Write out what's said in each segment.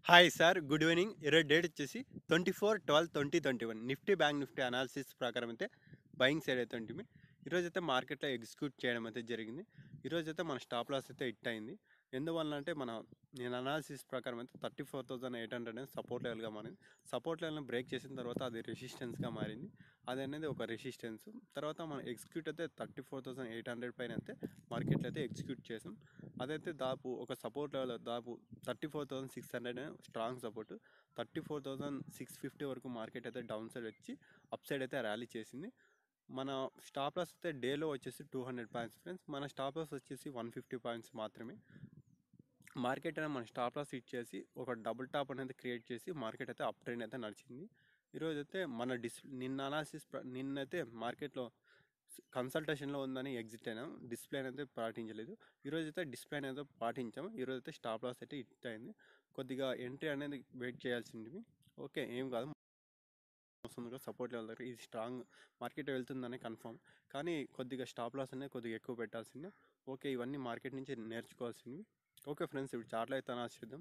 hi sir good evening ఈరోజు date వచ్చేసి twenty four twelve twenty twenty one Nifty bank Nifty analysis ప్రకారం అయితే buying side అయితే ఉంటుంది ఈరోజు అయితే మార్కెట్లో ఎగ్జిక్యూట్ చేయడం అయితే జరిగింది ఈరోజు అయితే మన స్టాప్ లాస్ అయితే హిట్ అయింది ఎందువల్ల అంటే మన నేను అనాలిసిస్ ప్రకారం అయితే thirty four thousand eight hundred అనేది సపోర్ట్ లెవెల్గా మారింది సపోర్ట్ లెవెల్ని బ్రేక్ చేసిన తర్వాత అది రెసిస్టెన్స్గా మారింది అది అనేది ఒక రెసిస్టెన్స్ తర్వాత మనం ఎగ్జిక్యూట్ అయితే thirty four thousand eight hundred పైన అయితే మార్కెట్లో అయితే ఎగ్జిక్యూట్ చేసాం అదైతే దాపు ఒక సపోర్ట్ లెవెల్ దాపు thirty four thousand six hundred strong support thirty four thousand six fifty వరకు మార్కెట్ అయితే డౌన్ సైడ్ వచ్చి అప్ సైడ్ అయితే ర్యాలీ చేసింది మన స్టాప్ లాస్ అయితే డేలో వచ్చేసి టూ హండ్రెడ్ పాయింట్స్ ఫ్రెండ్స్ మన స్టాప్ లాస్ వచ్చేసి వన్ ఫిఫ్టీ పాయింట్స్ మాత్రమే మార్కెట్ అనేది మన స్టాప్ లాస్ ఇచ్చేసి ఒక డబుల్ టాప్ అనేది క్రియేట్ చేసి మార్కెట్ అయితే అప్ ట్రెండ్ అయితే నడిచింది ఈరోజు అయితే మన డిస్ నిన్న అనాలిసిస్ నిన్నైతే మార్కెట్లో కన్సల్టేషన్లో ఉందని ఎగ్జిట్ అయినాం డిస్ప్లే అయితే పాటించలేదు ఈరోజు అయితే డిస్ప్లే అనేది పాటించాం ఈరోజు అయితే స్టాప్ లాస్ అయితే హిట్ అయింది కొద్దిగా ఎంట్రీ అనేది వెయిట్ చేయాల్సింది ఓకే ఏం కాదు వస్తుంది సపోర్ట్ లెవెల్ దగ్గర ఇది స్ట్రాంగ్ మార్కెట్ వెళ్తుందని కన్ఫర్మ్ కానీ కొద్దిగా స్టాప్ లాస్ అనేది కొద్దిగా ఎక్కువ పెట్టాల్సిందే ఓకే ఇవన్నీ మార్కెట్ నుంచి నేర్చుకోవాల్సినవి ఓకే ఫ్రెండ్స్ ఇప్పుడు చార్ట్లో అయితే అనాల్సి చేద్దాం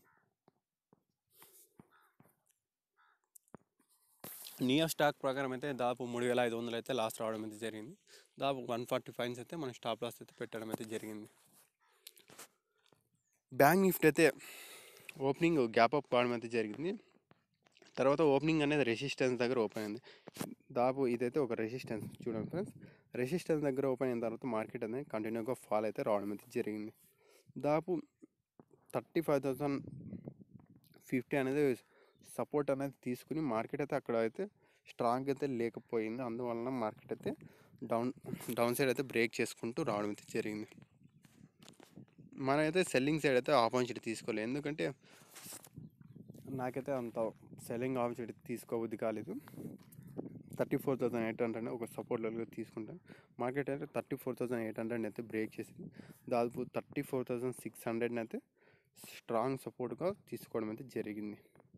నియో స్టాక్ ప్రకారం అయితే దాదాపు మూడు వేల ఐదు వందలు అయితే లాస్ రావడం అయితే జరిగింది దాదాపు వన్ ఫార్టీ ఫైన్స్ అయితే మన స్టాప్ లాస్ అయితే పెట్టడం అయితే జరిగింది బ్యాంక్ నిఫ్ట్ అయితే ఓపెనింగ్ గ్యాప్ అప్ కావడం అయితే జరిగింది తర్వాత ఓపెనింగ్ అనేది రెసిస్టెన్స్ దగ్గర ఓపెన్ అయింది దాదాపు ఇదైతే ఒక రెసిస్టెన్స్ చూడండి ఫ్రెండ్స్ రెసిస్టెన్స్ దగ్గర ఓపెన్ అయిన తర్వాత మార్కెట్ అనేది కంటిన్యూగా ఫాల్ అయితే రావడం అయితే జరిగింది దాదాపు థర్టీ ఫైవ్ థౌసండ్ ఫిఫ్టీ అనేది సపోర్ట్ అనేది తీసుకుని మార్కెట్ అయితే అక్కడ అయితే స్ట్రాంగ్ అయితే లేకపోయింది అందువలన మార్కెట్ అయితే డౌన్ డౌన్ సైడ్ అయితే బ్రేక్ చేసుకుంటూ రావడం అయితే జరిగింది మనమైతే సెల్లింగ్ సైడ్ అయితే ఆపర్చునిటీ తీసుకోలేదు ఎందుకంటే నాకైతే అంత సెల్లింగ్ ఆపర్చునిటీ తీసుకోబుద్ది కాలేదు thirty four thousand eight hundred ఒక సపోర్ట్ లెవెల్గా తీసుకుంటాను మార్కెట్ అయితే thirty four thousand eight hundred అయితే బ్రేక్ చేసింది దాదాపు థర్టీ ఫోర్ థౌసండ్ సిక్స్ హండ్రెడ్ని అయితే స్ట్రాంగ్ సపోర్ట్గా తీసుకోవడం అయితే జరిగింది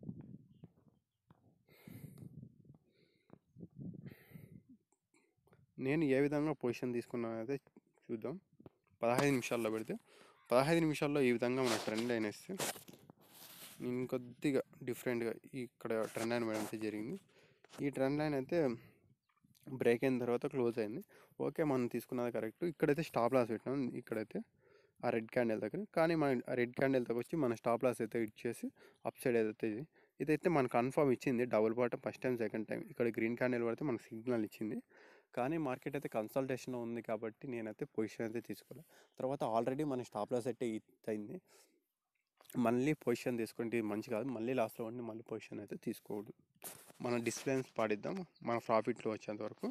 నేను ఏ విధంగా పొజిషన్ తీసుకున్నాను అయితే చూద్దాం పదహైదు నిమిషాల్లో పెడితే పదహైదు నిమిషాల్లో ఈ విధంగా మన ట్రెండ్ లైన్ వేస్తే నేను కొద్దిగా డిఫరెంట్గా ఇక్కడ ట్రెండ్ లైన్ వేయడం అయితే జరిగింది ఈ ట్రెండ్ లైన్ అయితే బ్రేక్ అయిన తర్వాత క్లోజ్ అయింది ఓకే మనం తీసుకున్నది కరెక్ట్ ఇక్కడైతే స్టాప్ లాస్ పెట్టినాం ఇక్కడైతే ఆ రెడ్ క్యాండిల్ దగ్గర కానీ మన ఆ రెడ్ క్యాండిల్ దగ్గర వచ్చి మన స్టాప్ లాస్ అయితే ఇచ్చేసి అప్ సైడ్ అయితే ఇది ఇదైతే మనకు కన్ఫర్మ్ ఇచ్చింది double bottom first time second time ఇక్కడ గ్రీన్ క్యాండిల్ పడితే మనకు సిగ్నల్ ఇచ్చింది కానీ మార్కెట్ అయితే కన్సల్టేషన్లో ఉంది కాబట్టి నేనైతే పొజిషన్ అయితే తీసుకోలేదు తర్వాత ఆల్రెడీ మన స్టాప్ లాస్ అయితే హిట్ అయింది మళ్ళీ పొజిషన్ తీసుకుంటే ఇది మంచి కాదు మళ్ళీ లాస్ట్లో ఉండి మళ్ళీ పొజిషన్ అయితే తీసుకోకూడదు మన డిస్ప్లేన్స్ పాడిద్దాం మన ప్రాఫిట్లో వచ్చేంత వరకు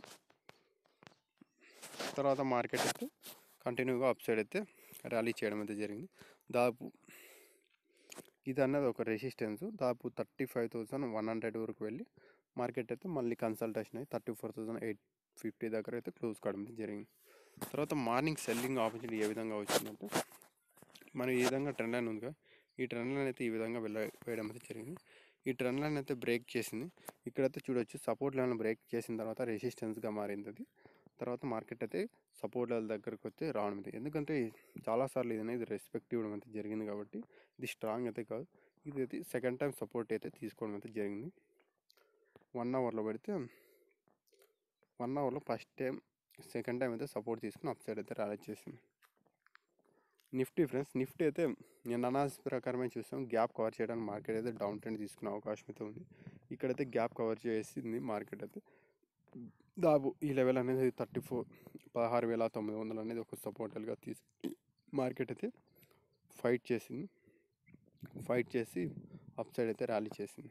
తర్వాత మార్కెట్ అయితే కంటిన్యూగా అప్ సైడ్ అయితే ర్యాలీ చేయడం అయితే జరిగింది దాదాపు ఇది అన్నది ఒక రెసిస్టెన్స్ దాదాపు thirty five thousand one hundred వరకు వెళ్ళి మార్కెట్ అయితే మళ్ళీ కన్సల్టేషన్ అయ్యి thirty four thousand eight fifty దగ్గర అయితే క్లోజ్ కావడం అయితే జరిగింది తర్వాత మార్నింగ్ సెల్లింగ్ ఆపర్చునిటీ ఏ విధంగా వచ్చిందంటే మనం ఈ విధంగా ట్రెండ్ లైన్ ఉందిగా ఈ ట్రెండ్ లైన్ అయితే ఈ విధంగా వెళ్ళ వేయడం అయితే జరిగింది ఈ ట్రెండ్ లైన్ అయితే బ్రేక్ చేసింది ఇక్కడైతే చూడొచ్చు సపోర్ట్ లైన్ బ్రేక్ చేసిన తర్వాత రెసిస్టెన్స్గా మారింది అది తర్వాత మార్కెట్ అయితే సపోర్ట్ లెవెల్ దగ్గరకు వచ్చి రావడం అయితే ఎందుకంటే చాలాసార్లు ఇది అనేది రెస్పెక్ట్ ఇవ్వడం అయితే జరిగింది కాబట్టి ఇది స్ట్రాంగ్ అయితే కాదు ఇది అయితే సెకండ్ టైం సపోర్ట్ అయితే తీసుకోవడం అయితే జరిగింది వన్ అవర్లో పెడితే వన్ అవర్లో ఫస్ట్ టైం సెకండ్ టైం అయితే సపోర్ట్ తీసుకుని అప్ సైడ్ అయితే ర్యాలీ చేసింది నిఫ్టీ ఫ్రెండ్స్ నిఫ్టీ అయితే నేను అనాలిసిస్ ప్రకారమే చూస్తాం గ్యాప్ కవర్ చేయడానికి మార్కెట్ అయితే డౌన్ ట్రెండ్ తీసుకునే అవకాశం అయితే ఉంది ఇక్కడైతే గ్యాప్ కవర్ చేసింది మార్కెట్ అయితే దాదాపు ఈ లెవెల్ అనేది థర్టీ ఫోర్ పదహారు వేల తొమ్మిది వందలు అనేది ఒక సపోర్టల్గా తీసి మార్కెట్ అయితే ఫైట్ చేసింది ఫైట్ చేసి అప్ సైడ్ అయితే ర్యాలీ చేసింది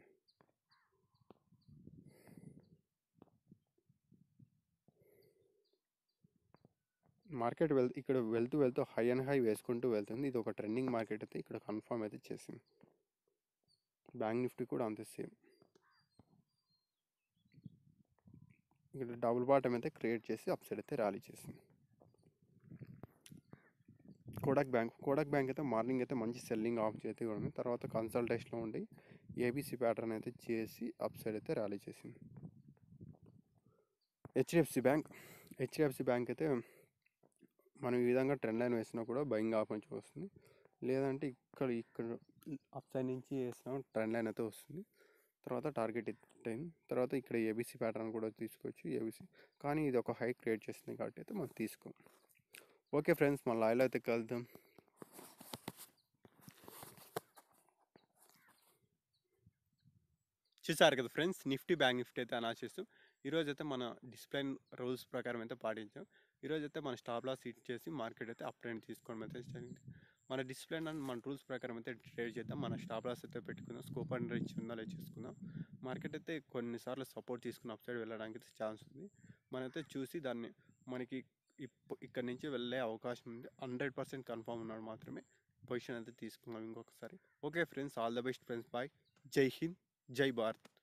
మార్కెట్ వెల్ ఇక్కడ వెళ్తూ వెళ్తూ హై అండ్ హై వేసుకుంటూ వెళ్తుంది ఇది ఒక ట్రెండింగ్ మార్కెట్ అయితే ఇక్కడ కన్ఫర్మ్ అయితే చేసింది బ్యాంక్ నిఫ్టీ కూడా అంతే సేమ్ ఇక్కడ డబుల్ బాటమ్ అయితే క్రియేట్ చేసి అప్ సైడ్ అయితే ర్యాలీ చేసింది కోడాక్ బ్యాంక్ కోడాక్ బ్యాంక్ అయితే మార్నింగ్ అయితే మంచి సెల్లింగ్ ఆఫ్ చేతి కూడా ఉంది తర్వాత కన్సల్టేషన్లో ఉండి ఏబీసీ ప్యాటర్న్ అయితే చేసి అప్ సైడ్ అయితే ర్యాలీ చేసింది హెచ్డిఎఫ్సి బ్యాంక్ హెచ్డిఎఫ్సి బ్యాంక్ అయితే మనం ఈ విధంగా ట్రెండ్ లైన్ వేసినా కూడా బయింగ్ ఆపర్చునిటీ వస్తుంది లేదంటే ఇక్కడ ఇక్కడ అప్ సైడ్ నుంచి వేసినాం ట్రెండ్ లైన్ అయితే వస్తుంది తర్వాత టార్గెట్ హిట్ అయింది తర్వాత ఇక్కడ ఏబీసీ ప్యాటర్న్ కూడా తీసుకోవచ్చు ఏబీసీ కానీ ఇది ఒక హై క్రియేట్ చేస్తుంది కాబట్టి అయితే మనం తీసుకోం ఓకే ఫ్రెండ్స్ మన లైవ్లో అయితే కలుద్దాం చూసారు కదా ఫ్రెండ్స్ నిఫ్టీ బ్యాంక్ నిఫ్టీ అయితే అనాల్స్ చేస్తూ ఈరోజు అయితే మన డిస్ప్లే రూల్స్ ప్రకారం అయితే పాటించాం ఈరోజు అయితే మన స్టాప్ లాస్ హిట్ చేసి మార్కెట్ అయితే అప్ ట్రెండ్ తీసుకోవడం అయితే జరిగింది మన డిస్ప్లే అండ్ మన రూల్స్ ప్రకారం అయితే ట్రేడ్ చేద్దాం మన స్టాప్ లాస్ అయితే పెట్టుకుందాం స్కోప్ అండ్ రీచ్ ఉందా లేదు చేసుకుందాం మార్కెట్ అయితే కొన్నిసార్లు సపోర్ట్ తీసుకుని అప్ సైడ్ వెళ్ళడానికి అయితే ఛాన్స్ ఉంది మనమైతే చూసి దాన్ని మనకి ఇప్పు ఇక్కడ నుంచి వెళ్ళే అవకాశం ఉంది హండ్రెడ్ పర్సెంట్ కన్ఫామ్ ఉన్నాడు మాత్రమే పొజిషన్ అయితే తీసుకున్నాం ఇంకొకసారి okay friends all the best friends bye జై హింద్ జై భారత్